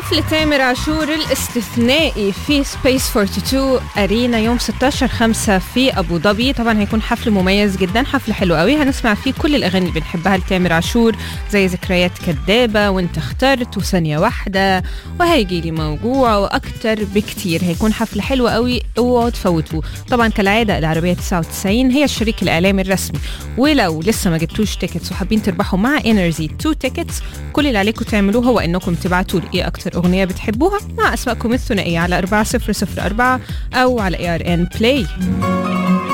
حفل تامر عاشور الاستثنائي في سبيس 42 أرينا يوم 16 5 في أبو ظبي طبعا هيكون حفل مميز جدا حفل حلو قوي هنسمع فيه كل الأغاني اللي بنحبها لتامر عاشور زي ذكريات كدابة وانت اخترت وثانية واحدة وهيجي لي موجوع وأكتر بكتير هيكون حفل حلو قوي اوعوا تفوتوه طبعا كالعادة العربية 99 هي الشريك الإعلامي الرسمي ولو لسه ما جبتوش تيكتس وحابين تربحوا مع انرجي 2 تيكتس كل اللي عليكم تعملوه هو انكم تبعتوا لي ايه اكتر اغنيه بتحبوها مع اسمائكم الثنائيه على 4004 او على اي ار ان بلاي